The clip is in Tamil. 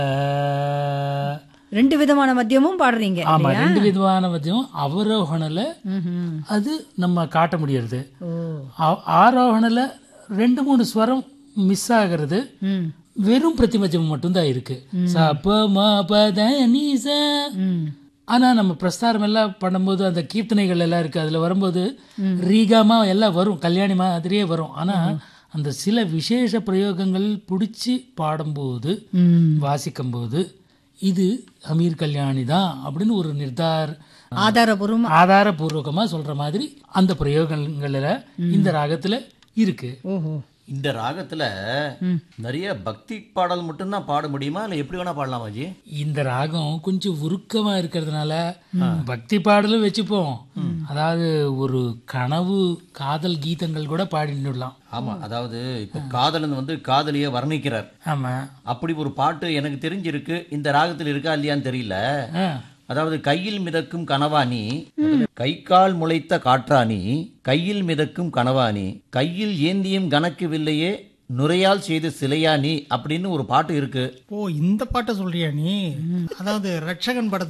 ரெண்டு விதமான மத்தியமும் பாடுறீங்க ஆமா இல்லையா? ரெண்டு விதமான மத்தியம் அவரோகணல ம்ஹும். அது நம்ம காட்ட முடியறது ஓ ஆ- ஆரோகணல ரெண்டு மூணு ஸ்வரம் மிஸ் ஆகிறது ம் வெறும் பிரதிமஜம் மட்டும்தான் இருக்கு ச ப ம ப த நீ ச ம் ஆனா நம்ம பிரஸ்தாரம் எல்லாம் பண்ணும்போது அந்த கீர்த்தனைகள் எல்லாம் இருக்கு அதுல வரும்போது ரீகாமா எல்லாம் வரும் கல்யாணி மாதிரியே வரும் ஆனா அந்த சில விசேஷ பிரயோகங்கள் பிடிச்சி பாடும்போது ம் வாசிக்கும்போது இது அமீர் கல்யாணி தான் அப்படின்னு ஒரு நிர்தார் ஆதாரபூர்வமா ஆதாரபூர்வகமா சொல்ற மாதிரி அந்த பிரயோகங்கள்ல இந்த ராகத்துல இருக்கு ஓஹோ இந்த ராகத்துல நிறைய பக்தி பாடல் மட்டும்தான் பாட முடியுமா இல்ல எப்படி வேணா பாடலாமா ஜி இந்த ராகம் கொஞ்சம் உருக்கமா இருக்கிறதுனால பக்தி பாடலும் வச்சுப்போம் அதாவது ஒரு கனவு காதல் கீதங்கள் கூட பாடிடலாம் ஆமா அதாவது இப்ப காதலன் வந்து காதலிய வர்ணிக்கிறார் ஆமா அப்படி ஒரு பாட்டு எனக்கு தெரிஞ்சிருக்கு இந்த ராகத்தில் இருக்கா இல்லையான்னு தெரியல ஆ, அதாவது கையில் மிதக்கும் கனவாணி கை கால் முளைத்த காற்றாணி கையில் மிதக்கும் கனவாணி கையில் ஏந்தியும் கணக்குவில்லையே நுரையால் செய்த சிலையா நீ அப்படின்னு ஒரு பாட்டு இருக்கு ஓ இந்த பாட்டை சொல்றியா நீ அதாவது ரட்சகன் படத்துல